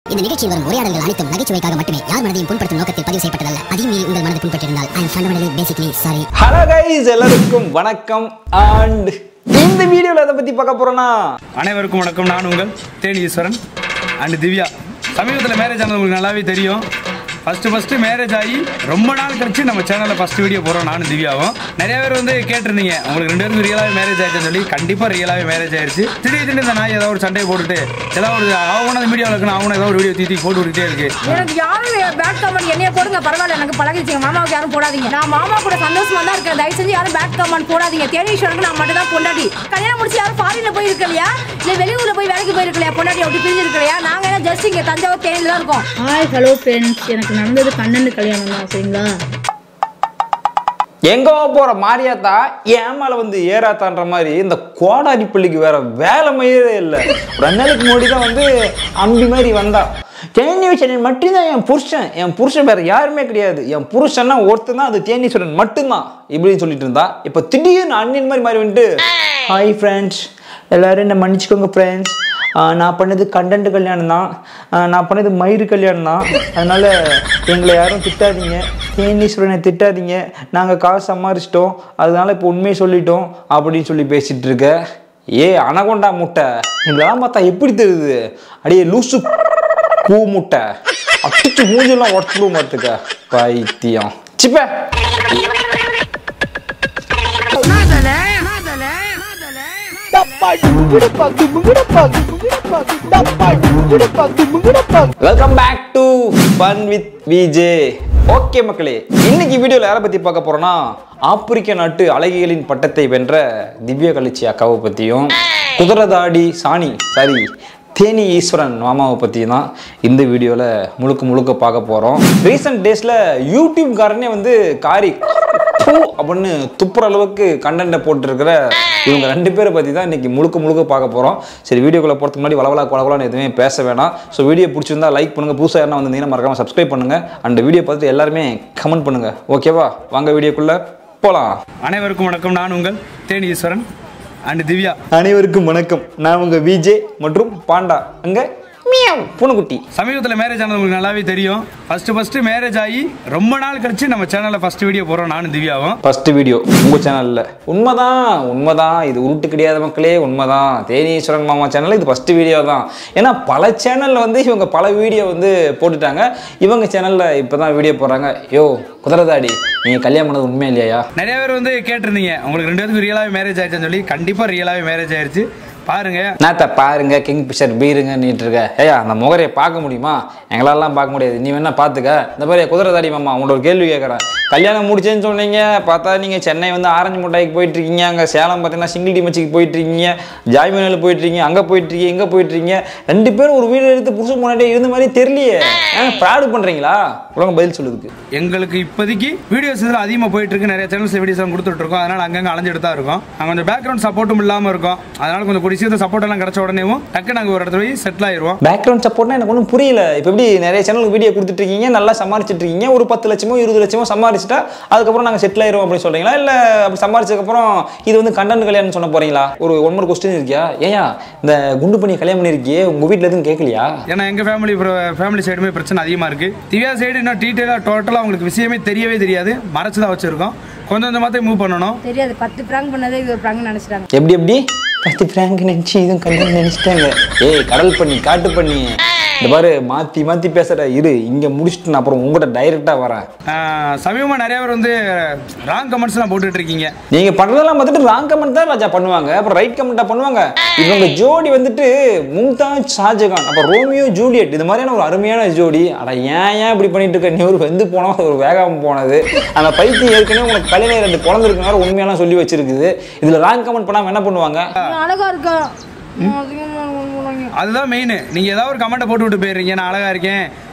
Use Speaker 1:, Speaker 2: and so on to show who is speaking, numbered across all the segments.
Speaker 1: இந்த நிகழ்ச்சியில் வரும் உரையாடல்கள் அனைத்தும் நகைச்சுவைக்காக மட்டுமே யார் மனதையும் புண்படுத்தும் நோக்கத்தில் பதிவு செய்யப்பட்டதல்ல அதையும் மீறி உங்கள் மனதை புண்பட்டிருந்தால் I am fundamentally basically sorry
Speaker 2: hello guys எல்லாருக்கும் வணக்கம் அண்ட் இந்த வீடியோவில் எதை பற்றி பார்க்க போகிறோன்னா
Speaker 3: அனைவருக்கும் வணக்கம் நான் உங்கள் தேனி ஈஸ்வரன் அண்ட் திவ்யா சமீபத்தில் மேரேஜ் ஆனது உங்களுக்கு நல்லாவே தெரியும் ஃபஸ்ட்டு ஃபஸ்ட்டு மேரேஜ் ஆகி ரொம்ப நாள் கழிச்சு நம்ம சேனலில் ஃபஸ்ட் வீடியோ போகிறோம் நானும் திவ்யாவும் நிறைய பேர் வந்து கேட்டிருந்தீங்க உங்களுக்கு ரெண்டு பேருக்கும் ரியலாகவே மேரேஜ் ஆயிடுச்சுன்னு சொல்லி கண்டிப்பாக ரியலாகவே மேரேஜ் ஆயிடுச்சு திடீர் திடீர்னு இந்த நாய் ஏதாவது ஒரு சண்டையை போட்டுட்டு ஏதாவது ஒரு அவன வீடியோ இருக்கணும் அவனை ஏதாவது ஒரு வீடியோ தீத்தி போட்டு விட்டுட்டே இருக்கு
Speaker 4: எனக்கு யாரும் பேட் கமெண்ட் என்னைய போடுங்க பரவாயில்ல எனக்கு பழகிடுச்சுங்க மாமாவுக்கு யாரும் போடாதீங்க நான் மாமா கூட சந்தோஷமா தான் இருக்கேன் தயவு செஞ்சு யாரும் பேட் கமெண்ட் போடாதீங்க தேனீஸ்வரனுக்கு நான் மட்டும் தான் பொண்டாடி கல்யாணம் முடிச்சு யாரும் ஃபாரின்ல போய் இருக்கலையா இல்ல வெளியூர்ல போய் வேலைக்கு போயிருக்கலையா பொண்டாடி அப்படி பிரிஞ்சு இருக்கலையா நாங்க என்ன ஜஸ்ட் இங்க தஞ்சாவூர் தேனியில தான் இருக்கோம்
Speaker 5: ஹாய் ஹலோ ஃப்ரெண்ட்ஸ் எனக்கு நடந்தது கண்ணனு கல்யாணம் தான் சரிங்களா
Speaker 2: எங்கே போகிற மாரியாத்தா என் மேலே வந்து ஏறாத்தான்ற மாதிரி இந்த கோடாரி பள்ளிக்கு வேற வேலை மயிரே இல்லை ஒரு ரெண்டு நாளைக்கு முன்னாடி தான் வந்து அம்பி மாதிரி வந்தா தேனீஸ்வரன் மட்டும்தான் என் புருஷன் என் புருஷன் வேற யாருமே கிடையாது என் புருஷன்னா ஒருத்தன் தான் அது தேனீஸ்வரன் மட்டும்தான் இப்படின்னு சொல்லிட்டு இருந்தா இப்போ திடீர்னு அண்ணன் மாதிரி மாறி வந்துட்டு ஹாய் ஃப்ரெண்ட்ஸ் எல்லாரும் என்ன மன்னிச்சுக்கோங்க ஃப்ரெண்ட்ஸ் நான் பண்ணது கண்டன்ட் கல்யாணம் தான் ஆஹ் நான் பண்ணது மயிறு கல்யாணம் தான் அதனால எங்களை யாரும் திட்டாதீங்க தேனீஸ்வரனை திட்டாதீங்க நாங்கள் காசு சம்பாரிச்சிட்டோம் அதனால இப்போ உண்மையை சொல்லிட்டோம் அப்படின்னு சொல்லி பேசிட்டு இருக்க ஏ அனகொண்டா முட்டை இதெல்லாம் பார்த்தா எப்படி தெரியுது அடியே லூசு பூ முட்டை அடிச்சு மூஞ்செல்லாம் உடச்சுடும் பார்த்துக்க பைத்தியம் சிப்ப welcome back to fun with VJ okay மக்களே இன்னைக்கு வீடியோவில் யாரை பற்றி பார்க்க போறோம்னா ஆப்பிரிக்க நாட்டு அழகிகளின் பட்டத்தை வென்ற திவ்ய கலிச்சி அக்காவை பற்றியும் குதிரதாடி சாணி சாரி தேனி ஈஸ்வரன் மாமாவை பற்றி தான் இந்த வீடியோவில் முழுக்க முழுக்க பார்க்க போகிறோம் ரீசெண்ட் டேஸில் யூடியூப்காரனே வந்து காரி பூ அப்படின்னு துப்புற அளவுக்கு கண்டென்ட்டை போட்டுருக்கிற இவங்க ரெண்டு பேரை பற்றி தான் இன்னைக்கு முழுக்க முழுக்க பார்க்க போகிறோம் சரி வீடியோக்குள்ளே போகிறதுக்கு முன்னாடி வளவலா குளகுலான்னு எதுவுமே பேச வேணாம் ஸோ வீடியோ பிடிச்சிருந்தா லைக் பண்ணுங்கள் புதுசாக யாரா வந்திருந்தீங்கன்னா மறக்காமல் சப்ஸ்கிரைப் பண்ணுங்கள் அண்ட் வீடியோ பார்த்துட்டு எல்லாருமே கமெண்ட் பண்ணுங்கள் ஓகேவா வாங்க வீடியோக்குள்ளே போகலாம்
Speaker 3: அனைவருக்கும் வணக்கம் நான் உங்கள் தேனி ஈஸ்வரன் அண்ட் திவ்யா
Speaker 2: அனைவருக்கும் வணக்கம் நான் உங்கள் விஜே மற்றும் பாண்டா அங்கே மியாவ் பூனைக்குட்டி
Speaker 3: சமீபத்தில் மேரேஜ் ஆனது உங்களுக்கு நல்லாவே தெரியும் ஃபர்ஸ்ட் ஃபர்ஸ்ட் மேரேஜ் ஆகி ரொம்ப நாள் கழிச்சு நம்ம சேனலில் ஃபர்ஸ்ட் வீடியோ போகிறோம் நானும் திவ்யாவும்
Speaker 2: ஃபர்ஸ்ட் வீடியோ உங்கள் சேனலில் உண்மைதான் உண்மைதான் இது உருட்டு கிடையாத மக்களே உண்மைதான் தேனீஸ்வரன் மாமா சேனலில் இது ஃபர்ஸ்ட் வீடியோ தான் ஏன்னா பல சேனலில் வந்து இவங்க பல வீடியோ வந்து போட்டுட்டாங்க இவங்க சேனலில் இப்போ தான் வீடியோ போடுறாங்க யோ குதிரதாடி நீங்கள் கல்யாணம் பண்ணது உண்மையா இல்லையா
Speaker 3: நிறைய பேர் வந்து கேட்டிருந்தீங்க உங்களுக்கு ரெண்டு பேருக்கும் ரியலாகவே மேரேஜ் ஆயிடுச்சுன்னு சொல்லி கண்டிப்பாக ரியலாகவே மேரேஜ் ஆயிடுச்சு பாருங்க
Speaker 2: நாத்த பாருங்க கிங் பிஷர் பீருங்க நீட்டு இருக்க ஏயா அந்த முகரையை பார்க்க முடியுமா எங்களாலாம் பார்க்க முடியாது நீ வேணா பார்த்துக்க இந்த மாதிரி குதிரைதாடி மாமா உங்களோட ஒரு கேள்வி கேட்குறேன் கல்யாணம் முடிச்சேன்னு சொன்னீங்க பார்த்தா நீங்கள் சென்னை வந்து ஆரஞ்சு மிட்டாய்க்கு போயிட்டு இருக்கீங்க அங்கே சேலம் பார்த்தீங்கன்னா சிங்கிடி மச்சிக்கு போயிட்டு இருக்கீங்க ஜாய்மனில் போயிட்டு இருக்கீங்க அங்கே போயிட்டு இருக்கீங்க இங்கே போயிட்டு இருக்கீங்க ரெண்டு பேரும் ஒரு வீடு எடுத்து புருஷன் முன்னாடியே இருந்த மாதிரி தெரியலையே ப்ராடு பண்ணுறீங்களா உலகம் பதில் சொல்லுதுக்கு
Speaker 3: எங்களுக்கு இப்போதைக்கு வீடியோஸ் இதில் அதிகமாக போயிட்டு இருக்கு நிறைய சேனல்ஸ் வீடியோஸ் எல்லாம் கொடுத்துட்டு இருக்கோம் அதனால அங்கங்கே அலைஞ்சிட்டு தான் இருக்கோம் நாங்கள் கொஞ்சம் பேக்ரவுண்ட் சப்போர்ட்டும் இல்லாமல் இருக்கும் அதனால கொஞ்சம் கூடிய சீக்கிரம் சப்போர்ட் எல்லாம் கிடைச்ச உடனேவும் டக்கு நாங்கள் ஒரு இடத்துல போய் செட்டில் ஆயிடுவோம்
Speaker 2: பேக்ரவுண்ட் சப்போர்ட்னா எனக்கு ஒன்றும் புரியல இப்போ எப்படி நிறைய சேனலுக்கு வீடியோ கொடுத்துட்டு இருக்கீங்க நல்லா சமாளிச்சிட்டு இருக்கீங்க ஒரு பத்து லட்சமோ இருபது லட்சமோ சம்பாரிச்சிட்டா அதுக்கப்புறம் நாங்கள் செட்டில் ஆயிரும் அப்படின்னு சொல்றீங்களா இல்லை அப்படி சம்பாரிச்சதுக்கப்புறம் இது வந்து கண்டென்ட் கல்யாணம் சொன்ன போறீங்களா ஒரு ஒன் மோர் கொஸ்டின் இருக்கியா ஏயா இந்த குண்டு பண்ணி கல்யாணம் பண்ணியிருக்கியே உங்க வீட்டில் எதுவும் கேட்கலையா
Speaker 3: ஏன்னா எங்கள் ஃபேமிலி ஃபேமிலி சைடுமே பிரச்சனை அதிகமாக இருக்குது திவ்யா சைடு இன்னும் டீட்டெயிலாக டோட்டலாக அவங்களுக்கு விஷயமே தெரியவே தெரியாது மறைச்சு தான் வச்சுருக்கோம் கொஞ்சம் கொஞ்சமாக மூவ் பண்ணணும்
Speaker 4: தெரியாது பத்து பிராங்க் பண்ணதே இது ஒரு பிராங்க் நினைச்சிட்டாங்க
Speaker 2: எப்படி எப்படி பத்து ஃப்ராங்க் நினச்சி இதுவும் கல்யாணம் நினச்சிட்டாங்க ஏய் கடல் பண்ணி காட்டு பண்ணி இந்த பாரு மாற்றி மாற்றி பேசுகிற இரு இங்கே முடிச்சுட்டு நான் அப்புறம் உங்கள்கிட்ட டைரெக்டாக வரேன்
Speaker 3: சமீபமாக நிறைய பேர் வந்து ராங் கமெண்ட்ஸ்லாம் போட்டுட்டு இருக்கீங்க
Speaker 2: நீங்க பண்றதெல்லாம் பார்த்துட்டு ராங் கமெண்ட் தான் ராஜா பண்ணுவாங்க அப்புறம் ரைட் கமெண்டா பண்ணுவாங்க இவங்க ஜோடி வந்துட்டு மும்தாஜ் ஷாஜகான் அப்புறம் ரோமியோ ஜூலியட் இது மாதிரியான ஒரு அருமையான ஜோடி அட ஏன் ஏன் இப்படி பண்ணிட்டு இருக்க நீ ஒரு வெந்து போனா ஒரு வேகாம போனது அந்த பைத்தியம் ஏற்கனவே உனக்கு கல்யாணம் ரெண்டு குழந்தை இருக்குனால உண்மையெல்லாம் சொல்லி வச்சிருக்குது இதுல ராங் கமெண்ட் பண்ணாம என்ன பண்ணுவாங்க
Speaker 4: அழகா இருக்கா அதிகமா
Speaker 3: அதுதான் மெயின் நீங்கள் ஏதாவது ஒரு கமெண்ட்டை போட்டு விட்டு போயிடுறீங்க நான் அழகாக இருக்கேன்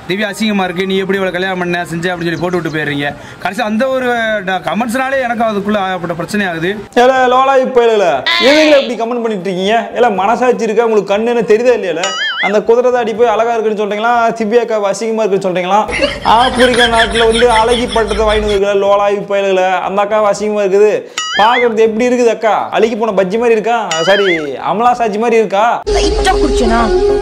Speaker 3: திவ்யா அசிங்கமா இருக்கு நீ எப்படி இவ்வளவு கல்யாணம் பண்ண செஞ்ச அப்படின்னு சொல்லி போட்டு விட்டு போயிடுறீங்க கடைசி அந்த ஒரு கமெண்ட்ஸ்னாலே எனக்கு அதுக்குள்ள ஆகப்பட்ட பிரச்சனை ஆகுது
Speaker 2: ஏல லோலா இப்ப இல்ல எதுங்கள இப்படி கமெண்ட் பண்ணிட்டு இருக்கீங்க ஏல மனசாட்சி இருக்கா உங்களுக்கு கண்ணு என்ன தெரியுதா இல்லையால அந்த குதிரை தாடி போய் அழகா இருக்குன்னு சொல்றீங்களா திவ்யாக்கா அசிங்கமா இருக்குன்னு சொல்றீங்களா ஆப்பிரிக்கா நாட்டுல வந்து அழகி பட்டத்தை வாங்கிட்டு வந்துருக்கல லோலா இப்ப இல்ல அந்த அக்கா அசிங்கமா இருக்குது பாக்குறது எப்படி இருக்குது அக்கா அழுகி போன பஜ்ஜி மாதிரி இருக்கா சாரி அமலா சாட்சி மாதிரி இருக்கா
Speaker 6: லைட்டா குடிச்சேனா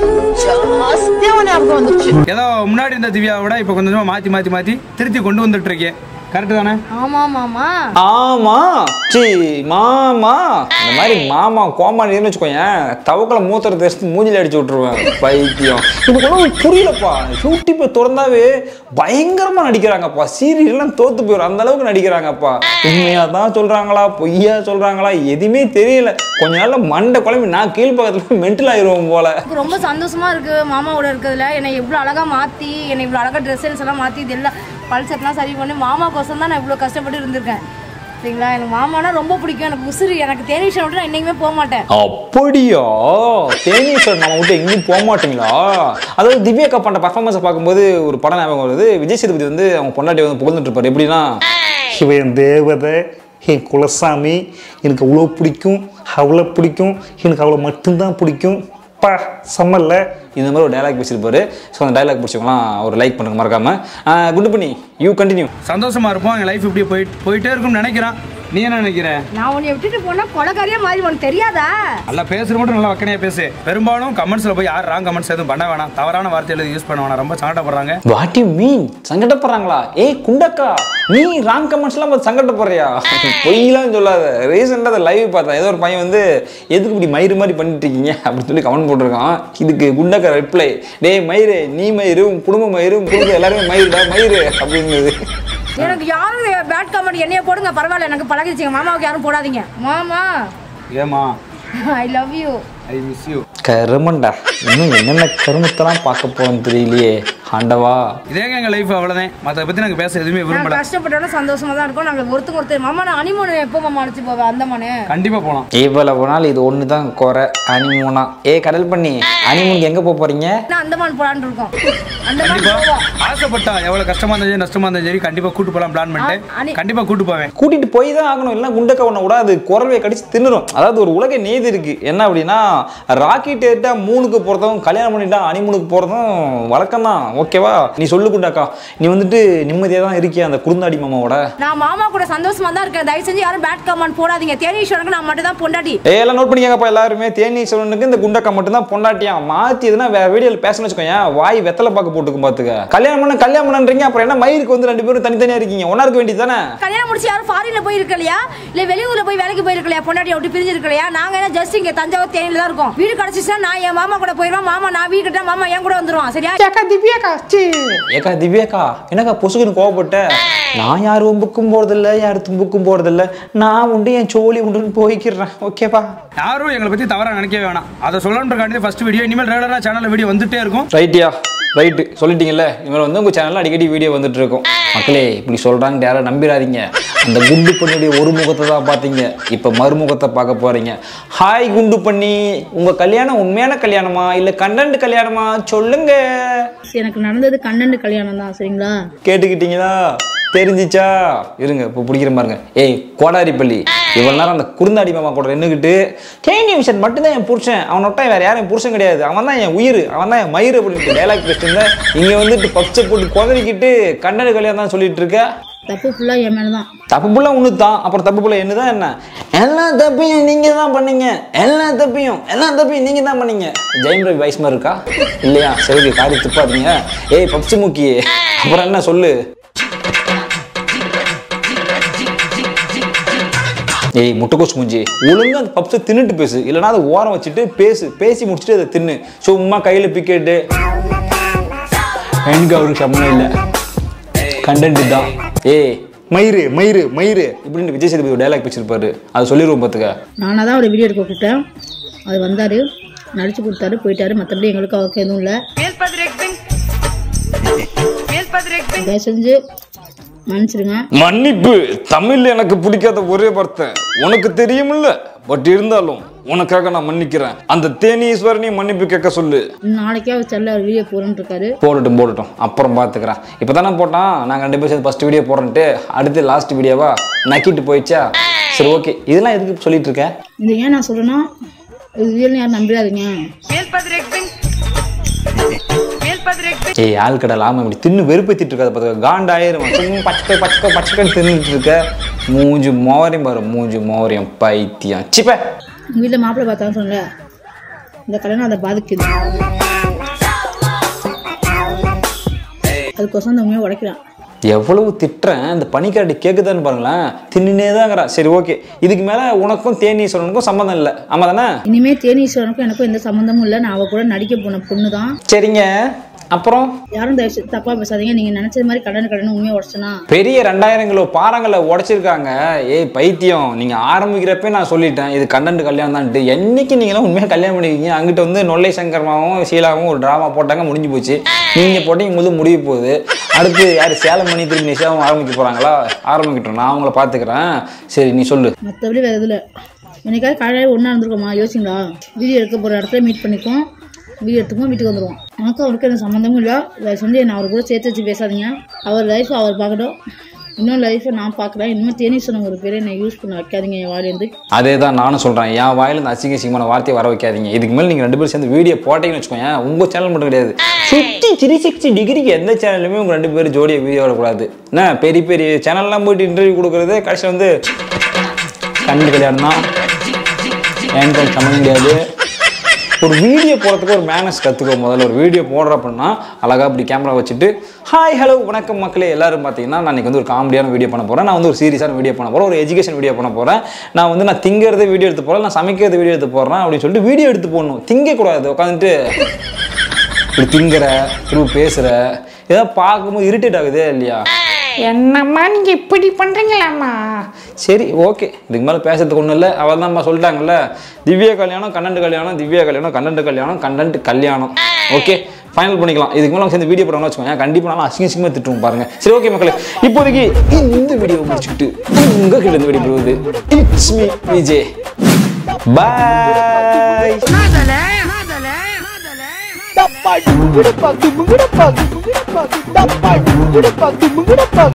Speaker 6: ஜாஸ்தியா ஞாபகம் வந்துருச்சு
Speaker 3: ஏதோ முன்னாடி இருந்த திவ்யாவை விட இப்போ கொஞ்சம் கொஞ்சமா மாத்தி மாத்தி மாத்தி திருத்தி கொண்டு வந்துட்டு இருக்கேன் கரெக்ட் தானே
Speaker 4: ஆமா மாமா
Speaker 2: ஆமா சி மாமா இந்த மாதிரி மாமா கோமாளின்னு வச்சுக்கோயேன் தவக்கல மூத்திர தேசத்து மூஞ்சில அடிச்சு விட்டுருவேன் பைத்தியம் இது கூட புரியலப்பா யூடியூப்பை திறந்தாவே பயங்கரமா நடிக்கிறாங்கப்பா சீரியல்லாம் தோத்து போயிடும் அந்த அளவுக்கு நடிக்கிறாங்கப்பா உண்மையா தான் சொல்றாங்களா பொய்யா சொல்றாங்களா எதுவுமே தெரியல கொஞ்ச நாள்ல மண்டை குழம்பு நான் கீழ்ப்பக்கத்துல மென்டல் ஆயிடுவோம் போல
Speaker 4: எனக்கு ரொம்ப சந்தோஷமா இருக்கு மாமாவோட இருக்கிறதுல என்னை இவ்வளோ அழகா மாத்தி என்னை இவ்வளோ அழகா ட்ரெஸ் எல்லாம் மாத்தி இது எல்லாம் பல்செட்லாம் சரி பண்ணி மாமா கோசம் தான் நான் இவ்வளோ கஷ்டப்பட்டு இருந்திருக்கேன் சரிங்களா எனக்கு மாமானா ரொம்ப பிடிக்கும் எனக்கு உசுறு எனக்கு தேனீஷன் விட்டு நான் என்னைக்குமே போக மாட்டேன்
Speaker 2: அப்படியா தேனீஸ்வரன் நம்ம விட்டு எங்கேயும் போக மாட்டீங்களா அதாவது திவ்யாக்கா பண்ண பர்ஃபார்மன்ஸை பார்க்கும்போது ஒரு படம் ஞாபகம் வருது விஜய் சேதுபதி வந்து அவங்க பொண்டாட்டி வந்து புகழ்ந்துட்டு இருப்பாரு எப்படின்னா இவன் என் தேவதை என் குலசாமி எனக்கு அவ்வளோ பிடிக்கும் அவ்வளோ பிடிக்கும் எனக்கு அவ்வளோ மட்டும்தான் பிடிக்கும் பா செம்மல்ல இந்த மாதிரி ஒரு டைலாக் பேசியிருப்பாரு ஸோ அந்த டைலாக் பிடிச்சவங்களாம் ஒரு லைக் பண்ணுங்க மறக்காம குட் பண்ணி யூ கண்டினியூ
Speaker 3: சந்தோஷமா இருப்போம் என் லைஃப் இப்படி போயிட்டு போயிட்டே இருக்கும்னு நினைக்கிறேன் நீ என்ன நினைக்கிற
Speaker 4: நான் உன்னை விட்டுட்டு போனா கொலக்காரியா மாறி உனக்கு தெரியாதா
Speaker 3: நல்லா பேசுற மட்டும் நல்லா வக்கனையா பேசு பெரும்பாலும் கமெண்ட்ஸ்ல போய் யார் ராங் கமெண்ட்ஸ் எதுவும் பண்ண வேணாம் தவறான வார்த்தைகளை யூஸ் பண்ண வேணாம் ரொம்ப சங்கடப்படுறாங்க
Speaker 2: வாட் யூ மீன் சங்கடப்படுறாங்களா ஏய் குண்டக்கா நீ ராங் கமெண்ட்ஸ்லாம் பார்த்து சங்கடப்படுறியா பொய்லாம் சொல்லாத ரீசெண்டாக அதை லைவ் பார்த்தேன் ஏதோ ஒரு பையன் வந்து எதுக்கு இப்படி மயிறு மாதிரி பண்ணிட்டு இருக்கீங்க அப்படின்னு சொல்லி கமெண்ட் போட்டிருக்கான் இதுக்கு குண்டக்கா ரிப்ளை டேய் மயிறு நீ மயிறு உன் குடும்ப மயிறு உன் குடும்பம் எல்லாருமே மயிருடா மயிறு அப்படிங்கிறது
Speaker 4: எனக்கு யாரும் பேட் கமெண்ட் என்னைய போடுங்க பரவாயில்ல எனக்கு பழகிடுச்சுங்க மாமாவுக்கு யாரும் போடாதீங்க மாமா
Speaker 3: ஏமா
Speaker 4: I love you
Speaker 3: I miss you
Speaker 2: கருமண்டா இன்னும் என்னென்ன கருமத்தெல்லாம் பார்க்க போறோம்னு தெரியலையே ஆண்டவா
Speaker 3: இதேங்க எங்க லைஃப் அவ்வளவுதான் மத்த பத்தி நாங்க பேச எதுவுமே
Speaker 4: நான்
Speaker 3: விரும்பல
Speaker 4: கஷ்டப்பட்டாலும் சந்தோஷமா தான் இருக்கும் நாங்க ஒருத்தங்க ஒருத்தர் மாமா நான் அனிமோன் எப்போ மாமா அழைச்சு போவேன் அந்த மனு
Speaker 3: கண்டிப்பா போலாம்
Speaker 2: இவ்வளவு நாள் இது ஒன்று தான் குறை அனிமூனா ஏ கடல் பண்ணி அனிமூனுக்கு எங்கே போக போறீங்க
Speaker 4: நான் அந்தமான் போலான்னு இருக்கோம் அந்தமான்
Speaker 3: கண்டிப்பா
Speaker 4: போவோம்
Speaker 3: ஆசைப்பட்டா எவ்வளவு கஷ்டமா இருந்தாலும் சரி, நஷ்டமா இருந்தாலும் சரி கண்டிப்பா கூட்டு போலாம் பிளான்
Speaker 4: அனி-
Speaker 3: பண்ணிட்டு கண்டிப்பா கூட்டு போவேன்
Speaker 2: கூட்டிட்டு போய் தான் ஆகணும் இல்லைன்னா குண்டக்க ஒன்று கூட அது குரவை கடிச்சு தின்னுரும் அதாவது ஒரு உலக நீதி இருக்கு என்ன அப்படின்னா ராக்கெட் ஏட்டா மூணுக்கு போகிறதும் கல்யாணம் பண்ணிட்டா அனிமூனுக்கு போகிறதும் வழக்கம் தான் ஓகேவா நீ சொல்லு குண்டாக்கா நீ வந்துட்டு நிம்மதியாக தான் இருக்கியா அந்த குறுந்தாடி மாமாவோட
Speaker 4: நான் மாமா கூட சந்தோஷமா தான் இருக்கேன் தயவு செஞ்சு யாரும் பேட் கமெண்ட் போடாதீங்க தேனீஸ்வரனுக்கு நான் மட்டும் தான் பொண்டாட்டி
Speaker 2: ஏ எல்லாம் நோட் பண்ணிக்கங்கப்பா எல்லாருமே தேனீஸ்வரனுக்கு இந்த குண்டக்கா மட்டும் தான் பொண்டாட்டியா மாத்தி எதுனா வேற வீடியோவில் பேசணும்னு வச்சுக்கோங்க வாய் வெத்தலை பாக்கு போட்டுக்கும் பார்த்துக்க கல்யாணம் பண்ண கல்யாணம் பண்ணுறீங்க அப்புறம் என்ன மயிருக்கு வந்து ரெண்டு பேரும் தனித்தனியா இருக்கீங்க ஒன்றா இருக்க வேண்டியது தானே
Speaker 4: கல்யாணம் முடிச்சு யாரும் ஃபாரின்ல போய் இருக்கலையா இல்ல வெளியூர்ல போய் வேலைக்கு போயிருக்கலையா பொண்டாட்டி அப்படி பிரிஞ்சு இருக்கலையா நாங்க என்ன ஜஸ்ட் இங்க தஞ்சாவூர் தேனியில தான் இருக்கோம் வீடு கிடைச்சிச்சுன்னா நான் என் மாமா கூட போயிருவேன் மாமா நான் வீடு கட்டா மாமா என் கூட வந்துருவான் சரியா
Speaker 2: ஏக்கா திவ்யாக்கா சீ ஏக்கா திவ்யாக்கா என்னக்கா பொசுக்குன்னு கோவப்பட்ட நான் யார் உம்புக்கும் போறதில்ல யார் தும்புக்கும் போறதில்ல நான் உண்டு என் சோழி உண்டுன்னு போய்க்கிறேன் ஓகேப்பா
Speaker 3: யாரும் எங்களை பத்தி தவறா நினைக்கவே வேணாம் அதை சொல்லணுன்றக்காண்டி ஃபர்ஸ்ட் வீடியோ இனிமேல் ரெகுலரா சேனல்ல வீடியோ வந்துட்டே இருக்கும்
Speaker 2: ரைட்டியா ரைட்டு சொல்லிட்டீங்கல்ல இனிமேல் வந்து உங்கள் சேனலில் அடிக்கடி வீடியோ வந்துட்டு இருக்கும் மக்களே இப்படி சொல்கிறாங்க யாரும் நம்பிடாதீங்க அந்த குண்டு பண்ணியுடைய ஒரு முகத்தை தான் பார்த்தீங்க இப்போ மறுமுகத்தை பார்க்க போகிறீங்க ஹாய் குண்டு பண்ணி உங்கள் கல்யாணம் உண்மையான கல்யாணமா இல்லை கண்டன்ட் கல்யாணமா சொல்லுங்க
Speaker 5: எனக்கு நடந்தது கண்ணன் கல்யாணம் தான் சரிங்களா
Speaker 2: கேட்டுக்கிட்டீங்களா தெரிஞ்சிச்சா இருங்க இப்போ பிடிக்கிற பாருங்க ஏய் கோடாரிப்பள்ளி இவ்வளவு நேரம் அந்த குறுந்தாடி மாமா கூட நின்றுக்கிட்டு கேண்டி விஷன் மட்டும்தான் என் புருஷன் அவன் விட்டா வேற யாரும் என் புருஷன் கிடையாது அவன் தான் என் உயிர் அவன் தான் என் மயிர் அப்படின்னு டைலாக் பேசிட்டு இருந்தேன் இங்க வந்துட்டு பச்சை போட்டு குதறிக்கிட்டு கண்ணடு கல்யாணம் தான் சொல்லிட்டு இருக்க
Speaker 5: தப்பு ஃபுல்லாக என் மேலே தான்
Speaker 2: தப்பு புள்ள ஒன்று தான் அப்புறம் தப்பு புள்ள என்னதான் என்ன எல்லா தப்பையும் நீங்க தான் பண்ணீங்க எல்லா தப்பையும் எல்லா தப்பையும் நீங்க தான் பண்ணீங்க ஜெயம் ரவி வயசு மாதிரி இருக்கா இல்லையா சரி காரி துப்பாதீங்க ஏய் பப்சி முக்கி அப்புறம் என்ன சொல்லு ஏய் முட்டைக்கோஸ் மூஞ்சி ஒழுங்கா அந்த பப்ஸை தின்னுட்டு பேசு இல்லைன்னா அதை ஓரம் வச்சுட்டு பேசு பேசி முடிச்சுட்டு அதை தின்னு சும்மா கையில் பிக்கெட்டு எனக்கு அவருக்கு சம்மந்தம் இல்லை கண்டென்ட் தான் ஏய் மயிறு மயிறு மயிறு இப்படின்னு விஜய் சேதுபதி டைலாக் வச்சிருப்பாரு அதை சொல்லிடுவோம் பார்த்துக்க
Speaker 5: நானாக தான் அவரை வீடியோ எடுக்க கூப்பிட்டேன் அது வந்தார் நடிச்சு கொடுத்தாரு போயிட்டாரு மற்றபடி எங்களுக்கு அவருக்கு எதுவும் இல்லை தயவு செஞ்சு மன்னிச்சிடுங்க
Speaker 2: மன்னிப்பு தமிழ்ல எனக்கு பிடிக்காத ஒரே வார்த்தை உனக்கு தெரியுமில்ல பட் இருந்தாலும் உனக்காக நான் மன்னிக்கிறேன் அந்த தேனீஸ்வரனையும் மன்னிப்பு கேட்க சொல்லு
Speaker 5: நாளைக்கே அவர் செல்ல அவர் வீடியோ போறேன்னு இருக்காரு
Speaker 2: போடட்டும் போடட்டும் அப்புறம் பார்த்துக்கிறேன் இப்போ தானே போட்டான் நாங்கள் ரெண்டு பேரும் சேர்ந்து ஃபஸ்ட் வீடியோ போடுறேன்ட்டு அடுத்து லாஸ்ட் வீடியோவா நக்கிட்டு போயிடுச்சா சரி ஓகே இதெல்லாம் எதுக்கு சொல்லிட்டு இருக்க
Speaker 5: இது ஏன் நான் சொல்றேன்னா இது ரியல் யாரும் நம்பிடாதீங்க
Speaker 2: ஏய் ஆள் கடை லாம இப்படி தின்னு வெறுப்பேத்திட்டு இருக்காது பார்த்துக்க காண்டாயிரும் சும்மா பச்சை பச்சை பச்சை தின்னுட்டு இருக்க மூஞ்சு மோவரையும் பாரு மூஞ்சு மோவரையும் பைத்தியம் சிப்ப
Speaker 5: எங்கள் வீட்டில் மாப்பிள்ளை பார்த்தான்னு சொன்னல இந்த கல்யாணம் அதை பாதிக்குது அதுக்கோசம் இந்த உண்மையை உடைக்கிறான்
Speaker 2: எவ்வளவு திட்டுறேன் இந்த பனிக்காட்டி கேக்குதான்னு பாருங்களேன் தின்னுனே தாங்கிறா சரி ஓகே இதுக்கு மேல உனக்கும் தேனீஸ்வரனுக்கும் சம்மந்தம் இல்லை ஆமா தானே
Speaker 5: இனிமே தேனீஸ்வரனுக்கும் எனக்கும் எந்த சம்மந்தமும் இல்லை நான் அவ கூட நடிக்க போன பொண்ணு தான்
Speaker 2: சரிங்க அப்புறம்
Speaker 5: யாரும் தயவு செய்து தப்பா பேசாதீங்க நீங்க நினைச்சது மாதிரி கடன் கடன் உண்மையை உடச்சுனா
Speaker 2: பெரிய ரெண்டாயிரம் கிலோ பாறாங்களை உடைச்சிருக்காங்க ஏய் பைத்தியம் நீங்க ஆரம்பிக்கிறப்ப நான் சொல்லிட்டேன் இது கண்டன்ட் கல்யாணம் தான்ட்டு என்னைக்கு நீங்களாம் உண்மையாக கல்யாணம் பண்ணிருக்கீங்க அங்கிட்ட வந்து நொல்லை சங்கரமாவும் ஷீலாவும் ஒரு டிராமா போட்டாங்க முடிஞ்சு போச்சு நீங்க போட்டீங்க உங்களுக்கு முடிய போகுது அடுத்து யார் சேலம் பண்ணி திரும்பி நிஷாவும் ஆரம்பிக்க போறாங்களா ஆரம்பிக்கட்டும் நான் அவங்கள பாத்துக்கிறேன் சரி நீ சொல்லு
Speaker 5: மற்றபடி வேறு இதில் என்னைக்காவது காலையில் ஒன்றா இருந்திருக்கோமா யோசிங்களா வீடியோ எடுக்க போகிற இடத்துல மீட் பண்ணிக்குவோம் வீடியோ எடுத்துக்குவோம் வீட்டுக்கு வந்துடுவோம் எனக்கும் அவருக்கு எந்த சம்மந்தமும் இல்லை தயவு செஞ்சு என்னை அவர் கூட சேர்த்து வச்சு பேசாதீங்க அவர் லைஃப் அவர் பார்க்கட்டும் இன்னும் லைஃப்பை நான் பார்க்குறேன் இன்னும் தேனீஸ்வரன் ஒரு பேரை என்னை யூஸ் பண்ண வைக்காதீங்க என் வாயிலேருந்து
Speaker 2: அதே தான் நானும் சொல்கிறேன் என் வாயில இந்த அசிங்க சிங்கமான வார்த்தையை வர வைக்காதீங்க இதுக்கு மேலே நீங்கள் ரெண்டு பேரும் சேர்ந்து வீடியோ போட்டீங்கன்னு வச்சுக்கோங்க உங்கள் சேனல் மட்டும் கிடையாது சுற்றி த்ரீ சிக்ஸ்டி டிகிரிக்கு எந்த சேனல்லையுமே உங்கள் ரெண்டு பேரும் ஜோடியை வீடியோ வரக்கூடாது என்ன பெரிய பெரிய சேனல்லாம் போயிட்டு இன்டர்வியூ கொடுக்குறது கடைசியில் வந்து கண்டு கல்யாணம் தான் என்கிட்ட சம்மந்தம் முடியாது ஒரு வீடியோ போடுறதுக்கு ஒரு மேனஸ் கற்றுக்கோ முதல்ல ஒரு வீடியோ போடுறப்பன்னா அழகாக இப்படி கேமரா வச்சுட்டு ஹாய் ஹலோ வணக்கம் மக்களே எல்லாரும் பார்த்தீங்கன்னா நான் இன்னைக்கு வந்து ஒரு காமெடியான வீடியோ பண்ண போகிறேன் நான் வந்து ஒரு சீரியஸான வீடியோ பண்ண போகிறேன் ஒரு எஜுகேஷன் வீடியோ பண்ண போகிறேன் நான் வந்து நான் திங்கிறது வீடியோ எடுத்து போகிறேன் நான் சமைக்கிறது வீடியோ எடுத்து போடுறேன் அப்படின்னு சொல்லிட்டு வீடியோ எடுத்து போடணும் திங்கக்கூடாது உட்காந்துட்டு இப்படி திங்கிற திரும்ப பேசுகிற ஏதாவது பார்க்கும்போது இரிட்டேட் ஆகுதே இல்லையா என்னம்மா நீங்க இப்படி பண்றீங்களாம்மா சரி ஓகே இதுக்கு மேலே பேசுறதுக்கு ஒன்றும் இல்லை அவள் தான்மா சொல்லிட்டாங்கல்ல திவ்யா கல்யாணம் கண்டன்ட் கல்யாணம் திவ்யா கல்யாணம் கண்டன்ட் கல்யாணம் கண்டன்ட் கல்யாணம் ஓகே ஃபைனல் பண்ணிக்கலாம் இதுக்கு மேலே சேர்ந்து வீடியோ போடுறோம்னு வச்சுக்கோங்க கண்டிப்பாக நானும் அசிங்க அசிங்கமாக திட்டுவோம் பாருங்க சரி ஓகே மக்களே இப்போதைக்கு இந்த வீடியோ முடிச்சுக்கிட்டு உங்க கிட்ட இருந்து வீடியோ போகுது it's me Vijay bye
Speaker 7: Tapa,